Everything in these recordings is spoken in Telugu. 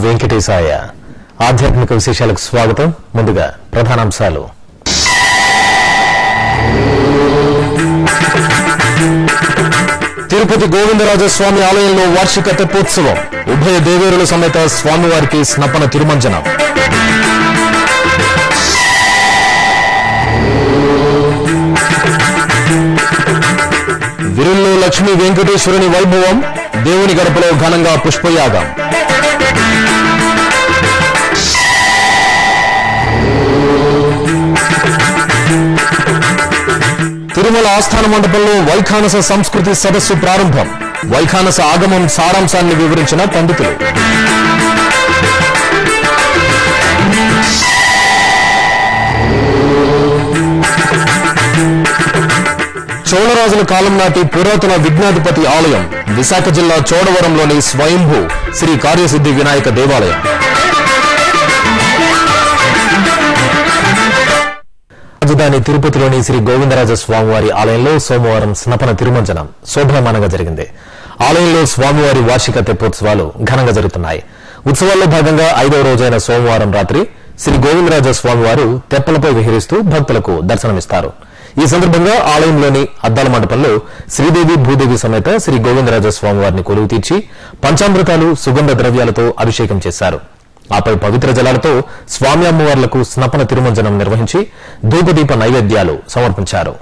వెంకటేశాయ ఆధ్యాత్మిక విశేషాలకు స్వాగతం ముందుగా ప్రధానాంశాలు తిరుపతి గోవిందరాజస్వామి ఆలయంలో వార్షిక తెప్పోత్సవం ఉభయ దేవేరుల సమేత స్వామివారికి స్నపన తిరుమంజనం విరుల్లో లక్ష్మీ వెంకటేశ్వరుని వైభవం దేవుని గడపలో ఘనంగా పుష్పయాగం తిరుమల ఆస్థాన మండపంలో వైఖానస సంస్కృతి సదస్సు ప్రారంభం వైఖానస ఆగమం సారాంశాన్ని వివరించిన పండితులు చోళరాజుల కాలం నాటి పురాతన విఘ్నాధిపతి ఆలయం విశాఖ జిల్లా చోడవరంలోని స్వయంభూ శ్రీ కార్యసిద్ధి వినాయక దేవాలయం రాజధాని తిరుపతిలోని శ్రీ గోవిందరాజ స్వామివారి ఆలయంలో సోమవారం స్నపన తిరుమంజనం శోభాయమానంగా జరిగింది ఆలయంలో స్వామివారి వార్షిక తెప్పోత్సవాలు ఘనంగా జరుగుతున్నాయి ఉత్సవాల్లో భాగంగా ఐదవ రోజైన సోమవారం రాత్రి శ్రీ గోవిందరాజ స్వామివారు తెప్పలపై విహరిస్తూ భక్తులకు దర్శనమిస్తారు ఈ సందర్భంగా ఆలయంలోని అద్దాల మండపంలో శ్రీదేవి భూదేవి సమేత శ్రీ గోవిందరాజ స్వామివారిని కొలువు తీర్చి పంచామృతాలు సుగంధ ద్రవ్యాలతో అభిషేకం చేశారు ఆపై పవిత్ర జలాలతో స్వామి అమ్మవార్లకు స్నపన తిరుమంజనం నిర్వహించి ధూపదీప నైవేద్యాలు సమర్పించారు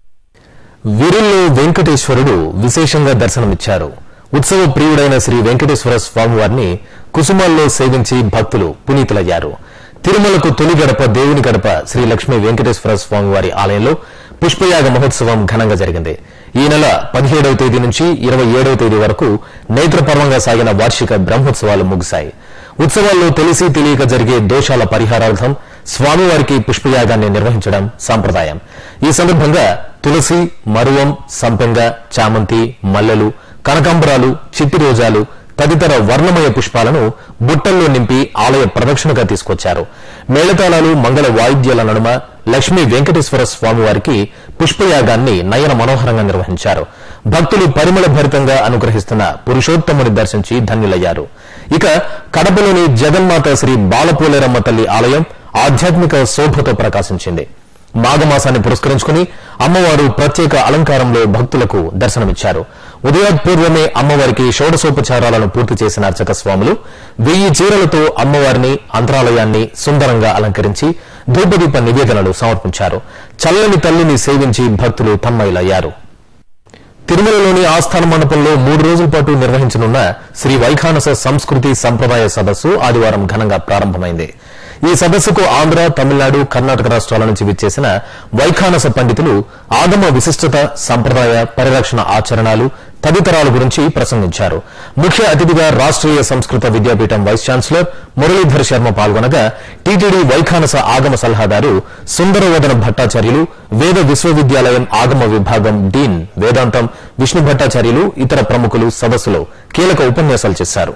వీరిల్లో వెంకటేశ్వరుడు విశేషంగా దర్శనమిచ్చారు ఉత్సవ ప్రియుడైన శ్రీ వెంకటేశ్వర స్వామివారిని కుసుమాల్లో సేవించి భక్తులు పునీతులయ్యారు తిరుమలకు తొలి గడప దేవుని గడప శ్రీ లక్ష్మీ వెంకటేశ్వర స్వామివారి ఆలయంలో పుష్పయాగ మహోత్సవం ఘనంగా జరిగింది ఈ నెల పదిహేడవ తేదీ నుంచి ఇరవై ఏడవ తేదీ వరకు నేత్రపర్వంగా సాగిన వార్షిక బ్రహ్మోత్సవాలు ముగిశాయి ఉత్సవాల్లో తెలిసి తెలియక జరిగే దోషాల పరిహారార్థం స్వామివారికి పుష్పయాగాన్ని నిర్వహించడం సంప్రదాయం ఈ సందర్భంగా తులసి మరువం సంపెంగ చామంతి మల్లెలు కనకాంబరాలు చిట్టి రోజాలు తదితర వర్ణమయ పుష్పాలను బుట్టల్లో నింపి ఆలయ ప్రదక్షిణగా తీసుకొచ్చారు మేళతాళాలు మంగళ వాయిద్యాల నడుమ లక్ష్మీ వెంకటేశ్వర స్వామివారికి పుష్పయాగాన్ని నయన మనోహరంగా నిర్వహించారు భక్తులు పరిమళ భరితంగా అనుగ్రహిస్తున్న పురుషోత్తముని దర్శించి ధన్యులయ్యారు ఇక కడపలోని జగన్మాత శ్రీ బాలపోలేరమ్మ తల్లి ఆలయం ఆధ్యాత్మిక శోభతో ప్రకాశించింది మాఘమాసాన్ని పురస్కరించుకుని అమ్మవారు ప్రత్యేక అలంకారంలో భక్తులకు దర్శనమిచ్చారు ఉదయాత్పూర్వమే అమ్మవారికి షోడశోపచారాలను పూర్తి చేసిన అర్చక స్వాములు వెయ్యి చీరలతో అమ్మవారిని అంతరాలయాన్ని సుందరంగా అలంకరించి ధూపదీప నివేదనలు సమర్పించారు చల్లని తల్లిని సేవించి భక్తులు తన్మయులయ్యారు తిరుమలలోని ఆస్థాన మండపంలో మూడు రోజుల పాటు నిర్వహించనున్న శ్రీ వైఖానస సంస్కృతి సంప్రదాయ సదస్సు ఆదివారం ఘనంగా ప్రారంభమైంది ఈ సదస్సుకు ఆంధ్ర తమిళనాడు కర్ణాటక రాష్ట్రాల నుంచి విచ్చేసిన వైఖానస పండితులు ఆగమ విశిష్టత సంప్రదాయ పరిరక్షణ ఆచరణలు తదితరాల గురించి ప్రసంగించారు ముఖ్య అతిథిగా రాష్ట్రీయ సంస్కృత విద్యాపీఠం వైస్ ఛాన్సలర్ మురళీధర్ శర్మ పాల్గొనగా టీటీడీ వైఖానస ఆగమ సలహాదారు సుందరవదన భట్టాచార్యులు వేద విశ్వవిద్యాలయం ఆగమ విభాగం డీన్ వేదాంతం విష్ణు భట్టాచార్యులు ఇతర ప్రముఖులు సదస్సులో కీలక ఉపన్యాసాలు చేశారు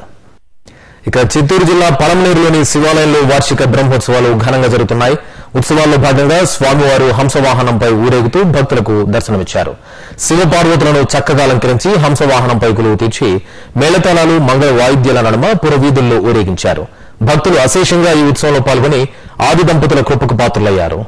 ఇక చిత్తూరు జిల్లా పలమనేరులోని శివాలయంలో వార్షిక బ్రహ్మోత్సవాలు ఘనంగా జరుగుతున్నాయి ఉత్సవాల్లో భాగంగా స్వామివారు హంసవాహనంపై ఊరేగుతూ భక్తులకు దర్శనమిచ్చారు శివపార్వతులను చక్కగా అలంకరించి హంసవాహనంపై కొలువు తీర్చి మేళతాళాలు మంగళ వాయిద్యాల నడుమ పురవీధుల్లో ఊరేగించారు భక్తులు అశేషంగా ఈ ఉత్సవంలో పాల్గొని ఆది దంపతుల కృపకు పాత్రులయ్యారు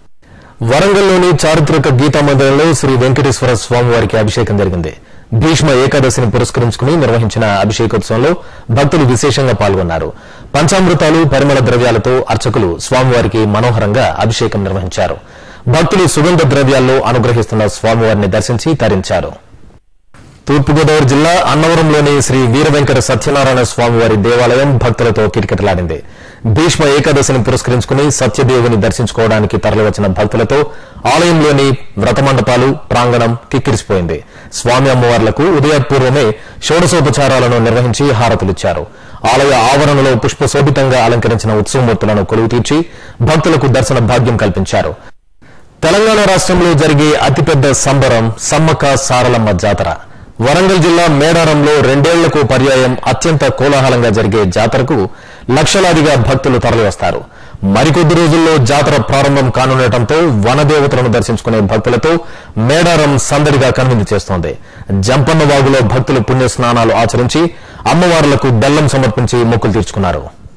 వరంగల్లోని చారిత్రక గీతా మందిరంలో శ్రీ వెంకటేశ్వర స్వామివారికి అభిషేకం జరిగింది భీష్మ ఏకాదశిని పురస్కరించుకుని నిర్వహించిన అభిషేకోత్సవంలో భక్తులు విశేషంగా పాల్గొన్నారు పంచామృతాలు పరిమళ ద్రవ్యాలతో అర్చకులు స్వామివారికి మనోహరంగా అభిషేకం నిర్వహించారు భక్తులు సుగంధ ద్రవ్యాల్లో అనుగ్రహిస్తున్న స్వామివారిని దర్శించి తరించారు తూర్పుగోదావరి జిల్లా అన్నవరంలోని శ్రీ వీర వెంకట సత్యనారాయణ స్వామివారి దేవాలయం భక్తులతో కిటకిటలాడింది భీష్మ ఏకాదశిని పురస్కరించుకుని సత్యదేవుని దర్శించుకోవడానికి తరలివచ్చిన భక్తులతో ఆలయంలోని వ్రతమండపాలు ప్రాంగణం కిక్కిరిసిపోయింది స్వామి అమ్మవార్లకు ఉదయపూర్వమే షోడశోపచారాలను నిర్వహించి హారతులిచ్చారు ఆలయ ఆవరణలో పుష్పశోభితంగా అలంకరించిన ఉత్సవమూర్తులను కొలువు తీర్చి భక్తులకు దర్శన భాగ్యం కల్పించారు తెలంగాణ రాష్ట్రంలో జరిగే అతిపెద్ద సంబరం సమ్మక్క సారలమ్మ జాతర వరంగల్ జిల్లా మేడారంలో రెండేళ్లకు పర్యాయం అత్యంత కోలాహలంగా జరిగే జాతరకు లక్షలాదిగా భక్తులు తరలివస్తారు మరికొద్ది రోజుల్లో జాతర ప్రారంభం కానుండటంతో వనదేవతలను దర్శించుకునే భక్తులతో మేడారం సందడిగా కనువిందు చేస్తోంది జంపన్న వాగులో భక్తులు పుణ్య స్నానాలు ఆచరించి అమ్మవార్లకు బెల్లం సమర్పించి మొక్కులు తీర్చుకున్నారు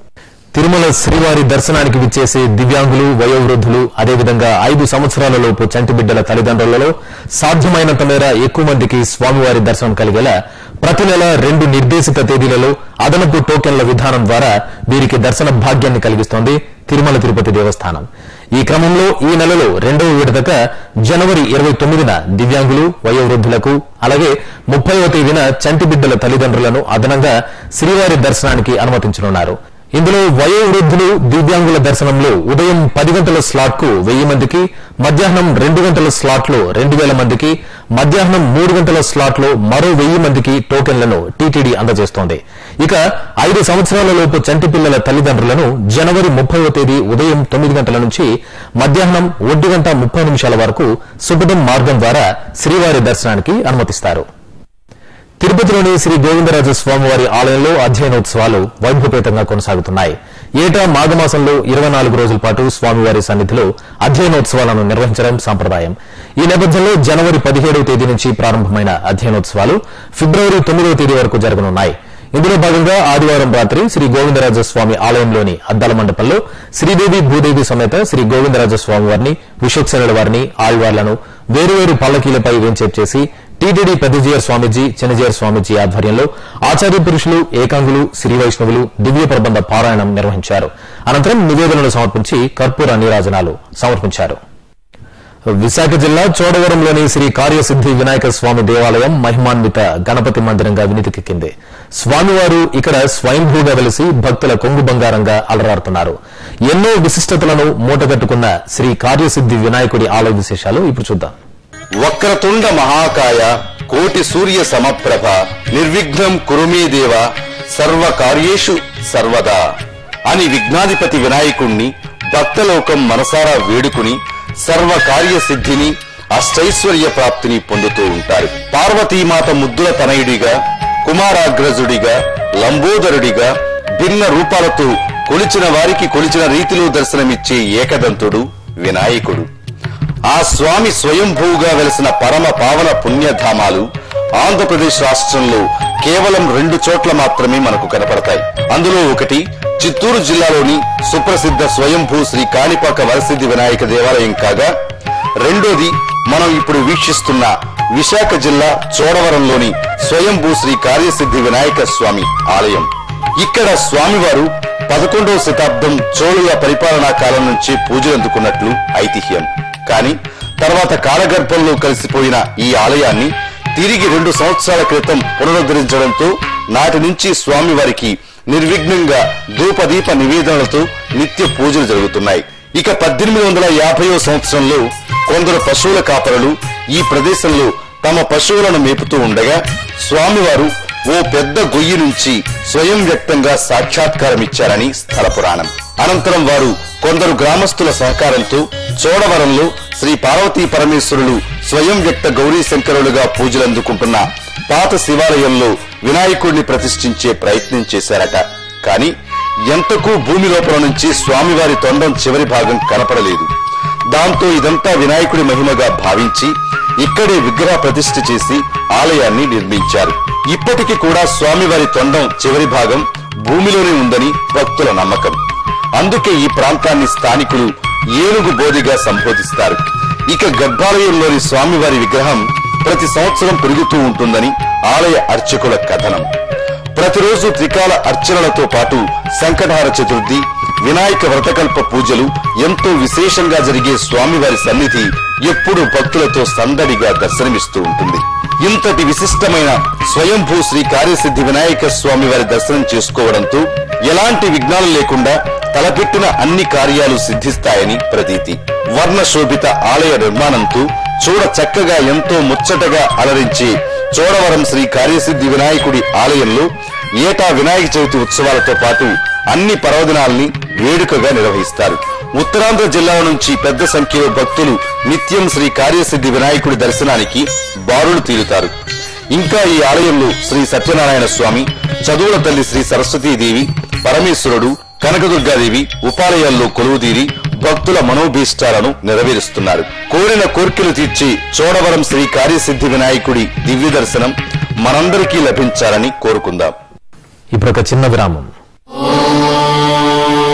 తిరుమల శ్రీవారి దర్శనానికి విచ్చేసే దివ్యాంగులు వయోవృద్ధులు అదేవిధంగా ఐదు సంవత్సరాల లోపు చంటి బిడ్డల తల్లిదండ్రులలో సాధ్యమైనంత మేర ఎక్కువ మందికి స్వామివారి దర్శనం కలిగేలా ప్రతి నెల రెండు నిర్దేశిత తేదీలలో అదనపు టోకెన్ల విధానం ద్వారా వీరికి దర్శన భాగ్యాన్ని కలిగిస్తోంది తిరుమల తిరుపతి దేవస్థానం ఈ క్రమంలో ఈ నెలలో రెండవ విడతగా జనవరి ఇరవై తొమ్మిదిన దివ్యాంగులు వయోవృద్ధులకు అలాగే ముప్పైవ తేదీన చంటి బిడ్డల తల్లిదండ్రులను అదనంగా శ్రీవారి దర్శనానికి అనుమతించనున్నారు ఇందులో వయోవృద్ధులు దివ్యాంగుల దర్శనంలో ఉదయం పది గంటల స్లాట్ కు వెయ్యి మందికి మధ్యాహ్నం రెండు గంటల స్లాట్ లో రెండు వేల మందికి మధ్యాహ్నం మూడు గంటల స్లాట్ లో మరో వెయ్యి మందికి టోకెన్లను టీటీడీ అందజేస్తోంది ఇక ఐదు సంవత్సరాల లోపు చంటి పిల్లల తల్లిదండ్రులను జనవరి ముప్పైవ తేదీ ఉదయం తొమ్మిది గంటల నుంచి మధ్యాహ్నం ఒంటి గంట ముప్పై నిమిషాల వరకు సుగతం మార్గం ద్వారా శ్రీవారి దర్శనానికి అనుమతిస్తారు తిరుపతిలోని శ్రీ గోవిందరాజ స్వామివారి ఆలయంలో అధ్యయనోత్సవాలు వైభవపేతంగా కొనసాగుతున్నాయి ఏటా మాఘమాసంలో ఇరవై నాలుగు రోజుల పాటు స్వామివారి సన్నిధిలో అధ్యయనోత్సవాలను నిర్వహించడం సంప్రదాయం ఈ నేపథ్యంలో జనవరి పదిహేడవ తేదీ నుంచి ప్రారంభమైన అధ్యయనోత్సవాలు ఫిబ్రవరి తొమ్మిదవ తేదీ వరకు జరగనున్నాయి ఇందులో భాగంగా ఆదివారం రాత్రి శ్రీ గోవిందరాజ స్వామి ఆలయంలోని అద్దాల మండపంలో శ్రీదేవి భూదేవి సమేత శ్రీ గోవిందరాజ స్వామి వారిని విశ్వక్సేనుల వారిని ఆళ్వార్లను వేరువేరు పల్లకీలపై వేంచేపు చేసి టీటీడీ పెద్దజీయర్ స్వామీజీ చిన్నజీయర్ స్వామీజీ ఆధ్వర్యంలో ఆచార్య పురుషులు ఏకాంగులు శ్రీ వైష్ణవులు దివ్య ప్రబంధ పారాయణం నిర్వహించారు అనంతరం నివేదనలు సమర్పించి కర్పూర నీరాజనాలు సమర్పించారు విశాఖ జిల్లా చోడవరంలోని శ్రీ కార్యసిద్ధి వినాయక స్వామి దేవాలయం మహిమాన్విత గణపతి మందిరంగా వినితికెక్కింది స్వామివారు ఇక్కడ స్వయంభూగా వెలిసి భక్తుల కొంగు బంగారంగా అలరారుతున్నారు ఎన్నో విశిష్టతలను మూటగట్టుకున్న శ్రీ కార్యసిద్ధి వినాయకుడి ఆలయ విశేషాలు ఇప్పుడు చూద్దాం వక్రతుండ మహాకాయ కోటి సూర్య సమప్రభ నిర్విఘ్నం కురుమే దేవ సర్వ కార్యేషు సర్వదా అని విఘ్నాధిపతి వినాయకుణ్ణి భక్తలోకం మనసారా వేడుకుని సర్వ కార్య సిద్ధిని అష్టైశ్వర్య ప్రాప్తిని పొందుతూ ఉంటారు పార్వతీమాత ముద్దుల తనయుడిగా కుమారాగ్రజుడిగా లంబోదరుడిగా భిన్న రూపాలతో కొలిచిన వారికి కొలిచిన రీతిలో దర్శనమిచ్చే ఏకదంతుడు వినాయకుడు ఆ స్వామి స్వయంభూగా వెలసిన పరమ పావన పుణ్యధామాలు ఆంధ్రప్రదేశ్ రాష్ట్రంలో కేవలం రెండు చోట్ల మాత్రమే మనకు కనపడతాయి అందులో ఒకటి చిత్తూరు జిల్లాలోని సుప్రసిద్ధ స్వయంభూ శ్రీ కాణిపాక వరసిద్ధి వినాయక దేవాలయం కాగా రెండోది మనం ఇప్పుడు వీక్షిస్తున్న విశాఖ జిల్లా చోడవరంలోని స్వయంభూ శ్రీ కార్యసిద్ధి వినాయక స్వామి ఆలయం ఇక్కడ స్వామివారు పదకొండవ శతాబ్దం చోళుల పరిపాలనా కాలం నుంచి పూజలు అందుకున్నట్లు ఐతిహ్యం కానీ తర్వాత కాలగర్భంలో కలిసిపోయిన ఈ ఆలయాన్ని తిరిగి రెండు సంవత్సరాల క్రితం పునరుద్ధరించడంతో నాటి నుంచి స్వామివారికి నిర్విఘ్నంగా ధూపదీప నివేదనలతో నిత్య పూజలు జరుగుతున్నాయి ఇక పద్దెనిమిది వందల యాభైవ సంవత్సరంలో కొందరు పశువుల కాపరులు ఈ ప్రదేశంలో తమ పశువులను మేపుతూ ఉండగా స్వామివారు ఓ పెద్ద గొయ్యి నుంచి స్వయం వ్యక్తంగా సాక్షాత్కారమిచ్చారని స్థల పురాణం అనంతరం వారు కొందరు గ్రామస్తుల సహకారంతో చోడవరంలో శ్రీ పార్వతీ పరమేశ్వరులు స్వయం వ్యక్త గౌరీ శంకరులుగా పూజలందుకుంటున్న పాత శివాలయంలో వినాయకుడిని ప్రతిష్ఠించే ప్రయత్నం చేశారట కాని ఎంతకు భూమి లోపల నుంచి స్వామివారి తొండం చివరి భాగం కనపడలేదు దాంతో ఇదంతా వినాయకుడి మహిమగా భావించి ఇక్కడే విగ్రహ ప్రతిష్ఠ చేసి ఆలయాన్ని నిర్మించారు ఇప్పటికి కూడా స్వామివారి తొండం చివరి భాగం భూమిలోనే ఉందని భక్తుల నమ్మకం అందుకే ఈ ప్రాంతాన్ని స్థానికులు ఏనుగు బోధిగా సంబోధిస్తారు ఇక గర్భాలయంలోని స్వామివారి విగ్రహం ప్రతి సంవత్సరం పెరుగుతూ ఉంటుందని ఆలయ అర్చకుల కథనం ప్రతిరోజు త్రికాల అర్చనలతో పాటు సంకటహార చతుర్థి వినాయక వ్రతకల్ప పూజలు ఎంతో విశేషంగా జరిగే స్వామివారి సన్నిధి ఎప్పుడూ భక్తులతో సందడిగా దర్శనమిస్తూ ఉంటుంది ఇంతటి విశిష్టమైన స్వయంభూ శ్రీ కార్యసిద్ధి వినాయక స్వామి వారి దర్శనం చేసుకోవడంతో ఎలాంటి విఘ్నాలు లేకుండా తలపెట్టిన అన్ని కార్యాలు సిద్ధిస్తాయని ప్రతీతి వర్ణ శోభిత ఆలయ నిర్మాణంతో చూడ చక్కగా ఎంతో ముచ్చటగా అలరించే చోడవరం శ్రీ కార్యసిద్ధి వినాయకుడి ఆలయంలో ఏటా వినాయక చవితి ఉత్సవాలతో పాటు అన్ని పర్వదినాల్ని వేడుకగా నిర్వహిస్తారు ఉత్తరాంధ్ర జిల్లాల నుంచి పెద్ద సంఖ్యలో భక్తులు నిత్యం శ్రీ కార్యసిద్ధి వినాయకుడి దర్శనానికి బారులు తీరుతారు ఇంకా ఈ ఆలయంలో శ్రీ సత్యనారాయణ స్వామి చదువుల తల్లి శ్రీ సరస్వతీదేవి పరమేశ్వరుడు కనకదుర్గాదేవి ఉపాలయాల్లో కొలువుదీరి భక్తుల మనోభీష్టాలను నెరవేరుస్తున్నారు కోరిన కోర్కెలు తీర్చి చోడవరం శ్రీ కార్యసిద్ధి వినాయకుడి దివ్య దర్శనం మనందరికీ లభించాలని కోరుకుందాం ఇప్పుడు ఒక చిన్న విరామం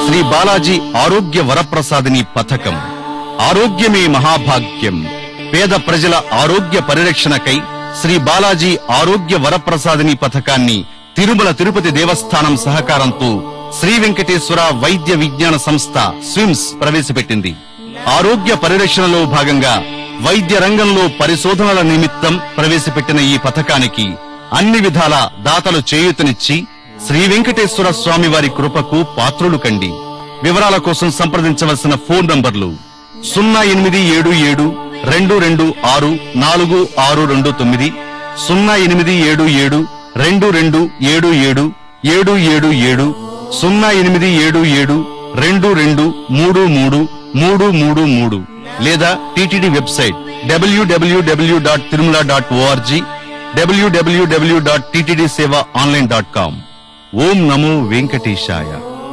శ్రీ బాలాజీ ఆరోగ్య వరప్రసాదిని పథకం ఆరోగ్యమే మహాభాగ్యం పేద ప్రజల ఆరోగ్య పరిరక్షణకై శ్రీ బాలాజీ ఆరోగ్య వరప్రసాదిని పథకాన్ని తిరుమల తిరుపతి దేవస్థానం సహకారంతో శ్రీ వెంకటేశ్వర వైద్య విజ్ఞాన సంస్థ స్విమ్స్ ప్రవేశపెట్టింది ఆరోగ్య పరిరక్షణలో భాగంగా వైద్య రంగంలో పరిశోధనల నిమిత్తం ప్రవేశపెట్టిన ఈ పథకానికి అన్ని విధాల దాతలు చేయూతనిచ్చి శ్రీ వెంకటేశ్వర స్వామి వారి కృపకు పాత్రులు కండి వివరాల కోసం సంప్రదించవలసిన ఫోన్ నంబర్లు సున్నా ఎనిమిది ఏడు ఏడు రెండు రెండు ఆరు నాలుగు ఆరు రెండు తొమ్మిది సున్నా ఎనిమిది ఏడు ఏడు రెండు రెండు ఏడు ఏడు ఏడు ఏడు ఏడు సున్నా ఎనిమిది ఏడు ఏడు రెండు రెండు మూడు మూడు మూడు మూడు మూడు లేదా TTD website WWW dot Tirumala dot ORG WWW dot TTD seva online dot com ఓం నమో వెంకటేశాయ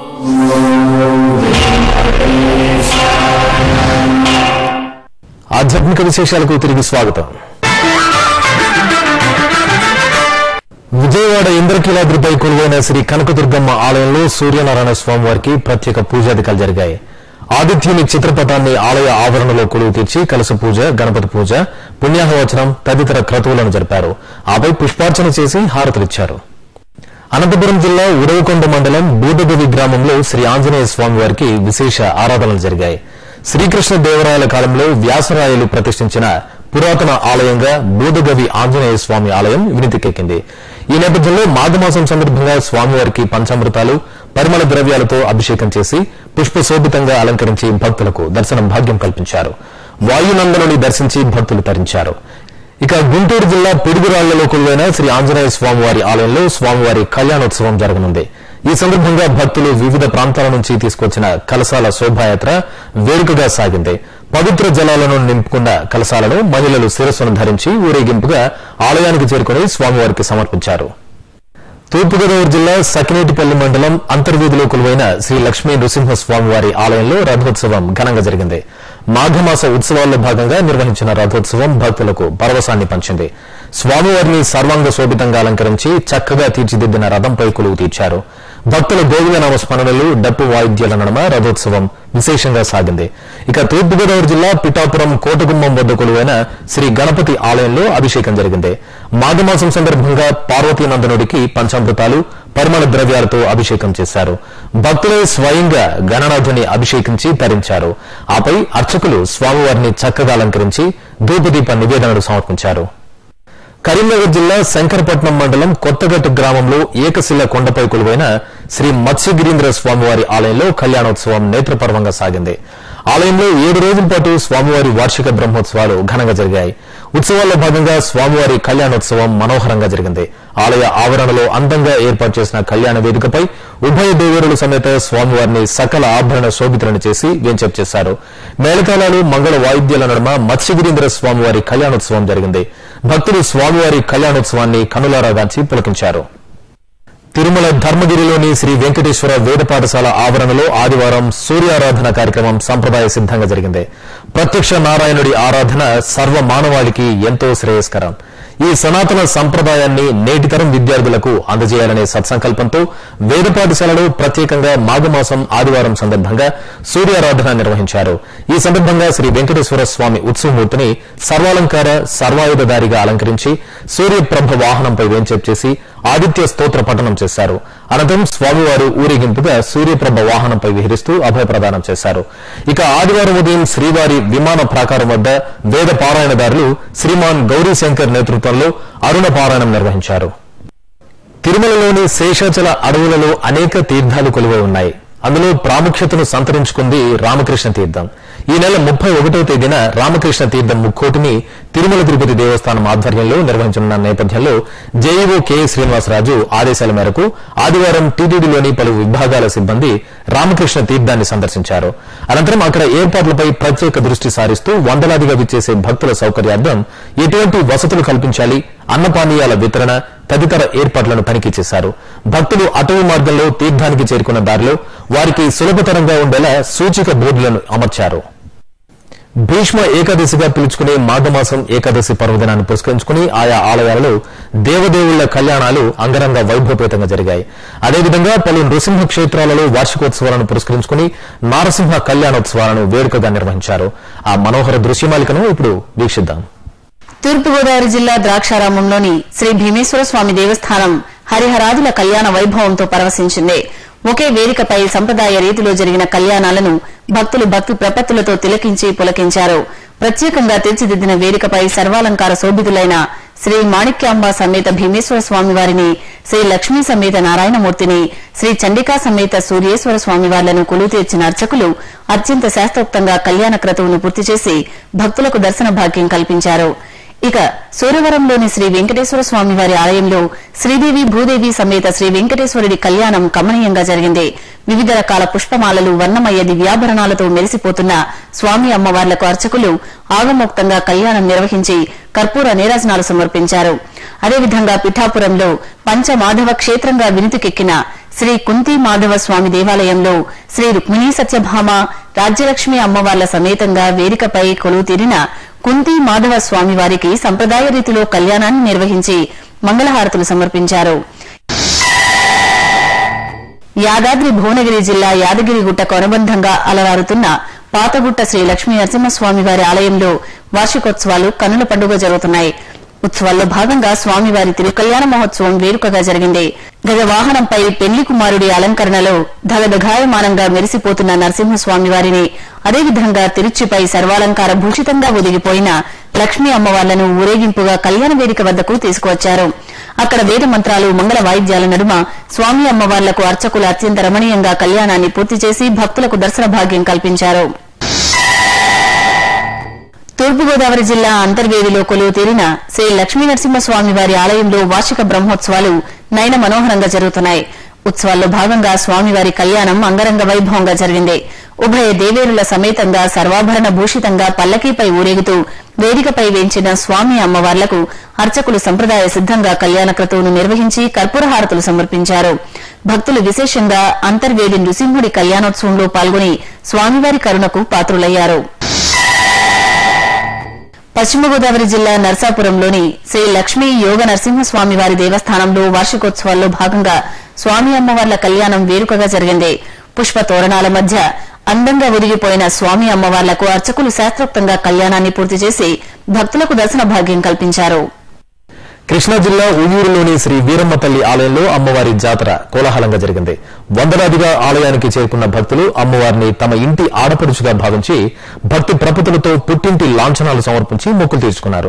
ఆధ్యాత్మిక విశేషాలకు తిరిగి స్వాగతం విజయవాడ ఇంద్రకీలాద్రిపై కొలువైన శ్రీ కనకదుర్గమ్మ ఆలయంలో సూర్యనారాయణ స్వామి వారికి ప్రత్యేక పూజాధికాలు జరిగాయి ఆదిత్యుని చిత్రపటాన్ని ఆలయ ఆవరణలో కొలువు తీర్చి కలస పూజ గణపతి పూజ పుణ్యాహవచనం తదితర క్రతువులను జరిపారు ఆపై పుష్పార్చన చేసి హారతులిచ్చారు అనంతపురం జిల్లా ఉరవకొండ మండలం బూదగవి గ్రామంలో శ్రీ ఆంజనేయ స్వామి వారికి విశేష ఆరాధనలు జరిగాయి శ్రీకృష్ణ దేవరాయల కాలంలో వ్యాసరాయలు ప్రతిష్ఠించిన పురాతన ఆలయంగా బూదగవి ఆంజనేయ స్వామి ఆలయం వినితికెక్కింది ఈ నేపథ్యంలో మాఘమాసం సందర్భంగా స్వామివారికి పంచామృతాలు పరిమళ ద్రవ్యాలతో అభిషేకం చేసి పుష్పశోభితంగా అలంకరించి భక్తులకు దర్శనం భాగ్యం కల్పించారు వాయునందనుని దర్శించి భక్తులు తరించారు ఇక గుంటూరు జిల్లా పిడుగురాళ్లలో కొలువైన శ్రీ ఆంజనేయ స్వామివారి ఆలయంలో స్వామివారి కళ్యాణోత్సవం జరగనుంది ఈ సందర్భంగా భక్తులు వివిధ ప్రాంతాల నుంచి తీసుకొచ్చిన కలశాల శోభాయాత్ర వేడుకగా సాగింది పవిత్ర జలాలను నింపుకున్న కలశాలను మహిళలు శిరస్సును ధరించి ఊరేగింపుగా ఆలయానికి చేరుకుని స్వామివారికి సమర్పించారు తూర్పుగోదావరి జిల్లా సకినేటిపల్లి మండలం అంతర్వీధిలో కొలువైన శ్రీ లక్ష్మీ నృసింహస్వామి వారి ఆలయంలో రథోత్సవం ఘనంగా జరిగింది మాఘమాస ఉత్సవాల్లో భాగంగా నిర్వహించిన రథోత్సవం భక్తులకు పరవశాన్ని పంచింది స్వామివారిని సర్వాంగ శోభితంగా అలంకరించి చక్కగా తీర్చిదిద్దిన రథంపై కొలువు తీర్చారు భక్తుల గోవిందనామ స్మరణలు డప్పు వాయిద్యాల నడుమ రథోత్సవం విశేషంగా సాగింది ఇక తూర్పుగోదావరి జిల్లా పిఠాపురం కోటగుమ్మం వద్ద కొలువైన శ్రీ గణపతి ఆలయంలో అభిషేకం జరిగింది మాఘమాసం సందర్భంగా పార్వతీనందనుడికి పంచామృతాలు పరిమళ ద్రవ్యాలతో అభిషేకం చేశారు భక్తులే స్వయంగా గణనాథుని అభిషేకించి తరించారు ఆపై అర్చకులు స్వామివారిని చక్కగా అలంకరించి ధూపదీప నివేదనలు సమర్పించారు కరీంనగర్ జిల్లా శంకరపట్నం మండలం కొత్తగట్టు గ్రామంలో ఏకశిల కొండపై కొలువైన శ్రీ మత్స్యగిరీంద్ర స్వామివారి ఆలయంలో కళ్యాణోత్సవం నేత్రపర్వంగా సాగింది ఆలయంలో ఏడు రోజుల పాటు స్వామివారి వార్షిక బ్రహ్మోత్సవాలు ఘనంగా జరిగాయి ఉత్సవాల్లో భాగంగా స్వామివారి కళ్యాణోత్సవం మనోహరంగా జరిగింది ఆలయ ఆవరణలో అందంగా ఏర్పాటు చేసిన కళ్యాణ వేదికపై ఉభయ దేవరులు సమేత స్వామివారిని సకల ఆభరణ శోభితులను చేసి వేంచేపు చేశారు మేళతాళాలు మంగళ వాయిద్యాల నడుమ మత్స్యగిరీంద్ర స్వామివారి కళ్యాణోత్సవం జరిగింది భక్తులు స్వామివారి కళ్యాణోత్సవాన్ని కనులారాగాంచి పులకించారు తిరుమల ధర్మగిరిలోని శ్రీ వెంకటేశ్వర వేద పాఠశాల ఆవరణలో ఆదివారం సూర్యారాధన కార్యక్రమం సంప్రదాయ సిద్ధంగా జరిగింది ప్రత్యక్ష నారాయణుడి ఆరాధన సర్వ మానవాళికి ఎంతో శ్రేయస్కరం ఈ సనాతన సంప్రదాయాన్ని నేటితరం విద్యార్థులకు అందజేయాలనే సత్సంకల్పంతో వేద పాఠశాలలో ప్రత్యేకంగా మాఘమాసం ఆదివారం సందర్భంగా సూర్యారాధన నిర్వహించారు ఈ సందర్భంగా శ్రీ వెంకటేశ్వర స్వామి ఉత్సవమూర్తిని సర్వాలంకార సర్వాయుధదారిగా అలంకరించి సూర్యప్రభ వాహనంపై వేంచేపు చేసి ఆదిత్య స్తోత్ర పఠనం చేశారు అనంతరం స్వామివారు ఊరేగింపుగా సూర్యప్రభ వాహనంపై విహరిస్తూ అభయ ప్రదానం చేశారు ఇక ఆదివారం ఉదయం శ్రీవారి విమాన ప్రాకారం వద్ద వేద పారాయణదారులు శ్రీమాన్ గౌరీశంకర్ నేతృత్వంలో అరుణ పారాయణం నిర్వహించారు తిరుమలలోని శేషాచల అడవులలో అనేక తీర్థాలు కొలువై ఉన్నాయి అందులో ప్రాముఖ్యతను సంతరించుకుంది రామకృష్ణ తీర్థం ఈ నెల ముప్పై ఒకటవ తేదీన రామకృష్ణ తీర్థం ముక్కోటిని తిరుమల తిరుపతి దేవస్థానం ఆధ్వర్యంలో నిర్వహించనున్న నేపథ్యంలో జేఈఓ కె శ్రీనివాసరాజు ఆదేశాల మేరకు ఆదివారం టీటీడీలోని పలు విభాగాల సిబ్బంది రామకృష్ణ తీర్థాన్ని సందర్శించారు అనంతరం అక్కడ ఏర్పాట్లపై ప్రత్యేక దృష్టి సారిస్తూ వందలాదిగా విచ్చేసే భక్తుల సౌకర్యార్థం ఎటువంటి వసతులు కల్పించాలి అన్నపానీయాల వితరణ తదితర ఏర్పాట్లను తనిఖీ చేశారు భక్తులు అటవీ మార్గంలో తీర్థానికి చేరుకున్న దారిలో వారికి సులభతరంగా ఉండేలా సూచిక బోర్డులను అమర్చారు భీష్మ ఏకాదశిగా పిలుచుకునే మాఘమాసం ఏకాదశి పర్వదినాన్ని పురస్కరించుకుని ఆయా ఆలయాలలో దేవదేవుళ్ల కళ్యాణాలు అంగరంగ వైభవపేతంగా జరిగాయి అదేవిధంగా పలు నృసింహ క్షేత్రాలలో వార్షికోత్సవాలను పురస్కరించుకుని నారసింహ కళ్యాణోత్సవాలను వేడుకగా నిర్వహించారు ఆ మనోహర దృశ్యమాలికను ఇప్పుడు వీక్షిద్దాం తూర్పుగోదావరి జిల్లా ద్రాక్షారామంలోని శ్రీ భీమేశ్వర స్వామి దేవస్థానం హరిహరాదుల కళ్యాణ వైభవంతో పరవశించింది ఒకే వేదికపై సంప్రదాయ రీతిలో జరిగిన కళ్యాణాలను భక్తులు భక్తి ప్రపత్తులతో తిలకించి పులకించారు ప్రత్యేకంగా తీర్చిదిద్దిన వేదికపై సర్వాలంకార శోభితులైన శ్రీ మాణిక్యాంబ సమేత భీమేశ్వర స్వామి వారిని శ్రీ లక్ష్మీ సమేత నారాయణమూర్తిని శ్రీ చండికా సమేత సూర్యేశ్వర స్వామి వార్లను కొలువు తీర్చిన అర్చకులు అత్యంత శాస్త్రోక్తంగా కళ్యాణ క్రతువును పూర్తి చేసి భక్తులకు దర్శన భాగ్యం కల్పించారు ఇక సూరవరంలోని శ్రీ వెంకటేశ్వర స్వామి వారి ఆలయంలో శ్రీదేవి భూదేవి సమేత శ్రీ వెంకటేశ్వరుడి కళ్యాణం కమనీయంగా జరిగింది వివిధ రకాల పుష్పమాలలు వర్ణమయ దివ్యాభరణాలతో మెరిసిపోతున్న స్వామి అమ్మవార్లకు అర్చకులు ఆగమోక్తంగా కళ్యాణం నిర్వహించి కర్పూర నీరాజనాలు సమర్పించారు అదేవిధంగా పిఠాపురంలో పంచమాధవ క్షేత్రంగా వినుతికెక్కిన శ్రీ కుంతి మాధవ స్వామి దేవాలయంలో శ్రీ రుక్మిణీ సత్యభామ రాజ్యలక్ష్మి అమ్మవార్ల సమేతంగా వేదికపై కొలువు తీరిన కుంతి మాధవ స్వామి వారికి సంప్రదాయ రీతిలో కళ్యాణాన్ని నిర్వహించి మంగళహారతులు సమర్పించారు యాదాద్రి భువనగిరి జిల్లా యాదగిరిగుట్టకు అనుబంధంగా అలరారుతున్న పాతగుట్ట శ్రీ లక్ష్మీ నరసింహస్వామి వారి ఆలయంలో వార్షికోత్సవాలు కన్నుల పండుగ జరుగుతున్నాయి ఉత్సవాల్లో భాగంగా స్వామివారి తిరుకల్యాణ మహోత్సవం వేడుకగా జరిగింది గజ వాహనంపై పెళ్లి కుమారుడి అలంకరణలో ధగధగాయమానంగా మెరిసిపోతున్న నరసింహస్వామి వారిని అదేవిధంగా తిరుచిపై సర్వాలంకార భూషితంగా ఒదిగిపోయిన లక్ష్మీ అమ్మవార్లను ఊరేగింపుగా కళ్యాణ వేదిక వద్దకు తీసుకువచ్చారు అక్కడ వేద మంత్రాలు మంగళ వాయిద్యాల నడుమ స్వామి అమ్మవార్లకు అర్చకులు అత్యంత రమణీయంగా కళ్యాణాన్ని పూర్తి చేసి భక్తులకు దర్శన భాగ్యం కల్పించారు తూర్పుగోదావరి జిల్లా అంతర్వేదిలో కొలువు తీరిన శ్రీ లక్ష్మీ నరసింహస్వామి వారి ఆలయంలో వార్షిక బ్రహ్మోత్సవాలు నయన మనోహరంగా జరుగుతున్నాయి ఉత్సవాల్లో భాగంగా స్వామివారి కళ్యాణం అంగరంగ వైభవంగా జరిగింది ఉభయ దేవేరుల సమేతంగా సర్వాభరణ భూషితంగా పల్లకీపై ఊరేగుతూ వేదికపై వేంచిన స్వామి అమ్మవార్లకు అర్చకులు సంప్రదాయ సిద్దంగా కళ్యాణ క్రతువును నిర్వహించి కర్పూరహారతులు సమర్పించారు భక్తులు విశేషంగా అంతర్వేది నృసింహుడి కళ్యాణోత్సవంలో పాల్గొని స్వామివారి కరుణకు పాత్రులయ్యారు పశ్చిమ గోదావరి జిల్లా నర్సాపురంలోని శ్రీ లక్ష్మీ యోగ నరసింహస్వామి వారి దేవస్థానంలో వార్షికోత్సవాల్లో భాగంగా స్వామి అమ్మవార్ల కళ్యాణం వేడుకగా జరిగింది పుష్ప తోరణాల మధ్య అందంగా ఒదిగిపోయిన స్వామి అమ్మవార్లకు అర్చకులు శాస్త్రోక్తంగా కళ్యాణాన్ని పూర్తి చేసి భక్తులకు దర్శన భాగ్యం కల్పించారు కృష్ణా జిల్లా ఉయ్యూరులోని శ్రీ వీరమ్మతల్లి ఆలయంలో అమ్మవారి జాతర కోలాహలంగా జరిగింది వందలాదిగా ఆలయానికి చేరుకున్న భక్తులు అమ్మవారిని తమ ఇంటి ఆడపడుచుగా భావించి భక్తి ప్రపతులతో పుట్టింటి లాంఛనాలు సమర్పించి మొక్కులు తీర్చుకున్నారు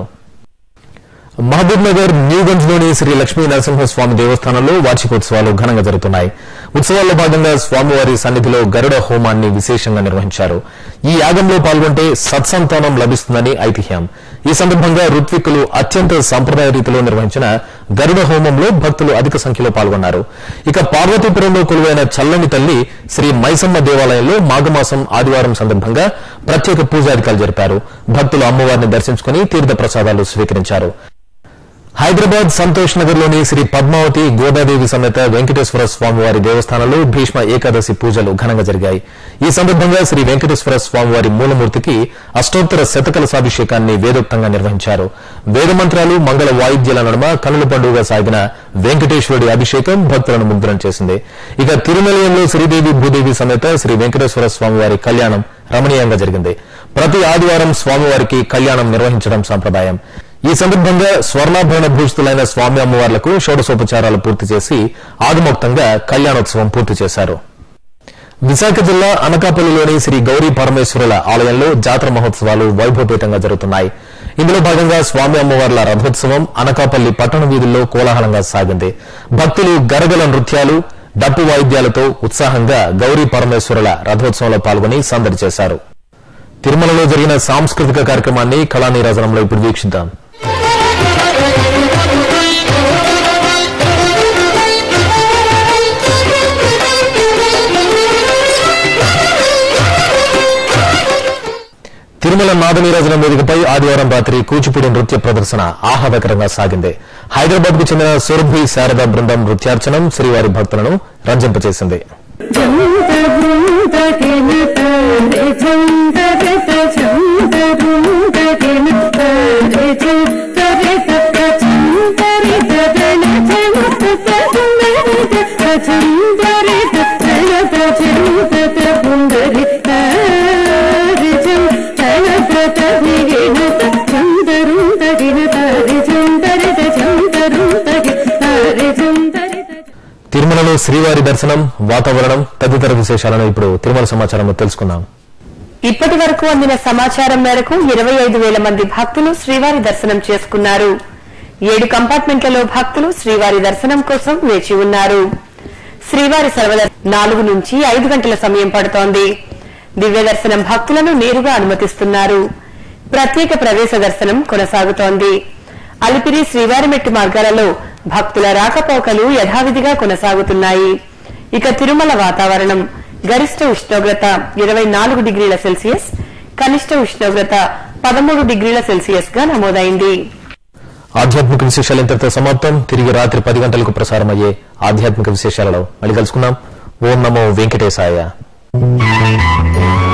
మహబూబ్ నగర్ న్యూగంజ్ లోని శ్రీ లక్ష్మీ నరసింహస్వామి దేవస్థానంలో వార్షికోత్సవాలు ఘనంగా జరుగుతున్నాయి ఉత్సవాల్లో భాగంగా స్వామివారి సన్నిధిలో గరుడ హోమాన్ని విశేషంగా నిర్వహించారు ఈ యాగంలో పాల్గొంటే సత్సంతానం లభిస్తుందని ఐతిహ్యం ఈ సందర్భంగా ఋత్విక్కులు అత్యంత సంప్రదాయ రీతిలో నిర్వహించిన గరుడ హోమంలో భక్తులు అధిక సంఖ్యలో పాల్గొన్నారు ఇక పార్వతీపురంలో కొలువైన చల్లని తల్లి శ్రీ మైసమ్మ దేవాలయంలో మాఘమాసం ఆదివారం సందర్భంగా ప్రత్యేక పూజాధికారులు జరిపారు భక్తులు అమ్మవారిని దర్శించుకుని తీర్థ ప్రసాదాలు స్వీకరించారు హైదరాబాద్ సంతోష్ నగర్ లోని శ్రీ పద్మావతి గోదాదేవి సమేత వెంకటేశ్వర స్వామివారి దేవస్థానంలో భీష్మ ఏకాదశి పూజలు ఘనంగా జరిగాయి ఈ సందర్భంగా శ్రీ వెంకటేశ్వర స్వామివారి మూలమూర్తికి అష్టోత్తర శతకలసాభిషేకాన్ని వేదోక్తంగా నిర్వహించారు వేదమంత్రాలు మంగళ వాయిద్యాల నడుమ కనుల పండుగగా సాగిన వెంకటేశ్వరుడి అభిషేకం భక్తులను ముగ్ధులం చేసింది ఇక తిరుమలయంలో శ్రీదేవి భూదేవి సమేత శ్రీ వెంకటేశ్వర స్వామివారి కళ్యాణం రమణీయంగా జరిగింది ప్రతి ఆదివారం స్వామివారికి కళ్యాణం నిర్వహించడం సంప్రదాయం ఈ సందర్భంగా స్వర్ణాభరణ భూషితులైన స్వామి అమ్మవార్లకు షోడశోపచారాలు పూర్తి చేసి ఆగమోక్తంగా కళ్యాణోత్సవం పూర్తి చేశారు విశాఖ జిల్లా అనకాపల్లిలోని శ్రీ గౌరీ పరమేశ్వరుల ఆలయంలో జాతర మహోత్సవాలు వైభవపేతంగా జరుగుతున్నాయి ఇందులో భాగంగా స్వామి అమ్మవార్ల రథోత్సవం అనకాపల్లి పట్టణ వీధుల్లో కోలాహలంగా సాగింది భక్తులు గరగల నృత్యాలు డప్పు వాయిద్యాలతో ఉత్సాహంగా గౌరీ పరమేశ్వరుల రథోత్సవంలో పాల్గొని సందడి చేశారు తిరుమలలో జరిగిన సాంస్కృతిక కార్యక్రమాన్ని కళానీరాజనంలో ఇప్పుడు వీక్షిద్దాం తిరుమల నాదనీరాజనం వేదికపై ఆదివారం రాత్రి కూచిపూడి నృత్య ప్రదర్శన ఆహ్లాదకరంగా సాగింది హైదరాబాద్ కు చెందిన సురభి శారద బృందం నృత్యార్చనం శ్రీవారి భక్తులను రంజింపచేసింది झुंड झुंड के नटरे झुंड रत झुंड తిరుమలలో శ్రీవారి దర్శనం వాతావరణం తదితర విశేషాలను ఇప్పుడు తిరుమల సమాచారంలో తెలుసుకుందాం ఇప్పటి వరకు అందిన సమాచారం మేరకు ఇరవై ఐదు వేల మంది భక్తులు శ్రీవారి దర్శనం చేసుకున్నారు ఏడు కంపార్ట్మెంట్లలో భక్తులు శ్రీవారి దర్శనం కోసం వేచి ఉన్నారు శ్రీవారి సర్వదర్ నాలుగు నుంచి ఐదు గంటల సమయం పడుతోంది దివ్య దర్శనం భక్తులను నేరుగా అనుమతిస్తున్నారు ప్రత్యేక ప్రవేశ దర్శనం కొనసాగుతోంది అలిపిరి శ్రీవారి మెట్టు మార్గాలలో భక్తుల రాకపోకలు యథావిధిగా కొనసాగుతున్నాయి ఇక తిరుమల వాతావరణం గరిష్ట ఉష్ణోగ్రత ఇరవై నాలుగు డిగ్రీల సెల్సియస్ కనిష్ట ఉష్ణోగ్రత పదమూడు డిగ్రీల సెల్సియస్ గా నమోదైంది ఆధ్యాత్మిక విశేషాలు ఇంతటితో సమాప్తం తిరిగి రాత్రి పది గంటలకు ప్రసారమయ్యే ఆధ్యాత్మిక విశేషాలలో మళ్ళీ కలుసుకుందాం ఓం నమో వెంకటేశాయ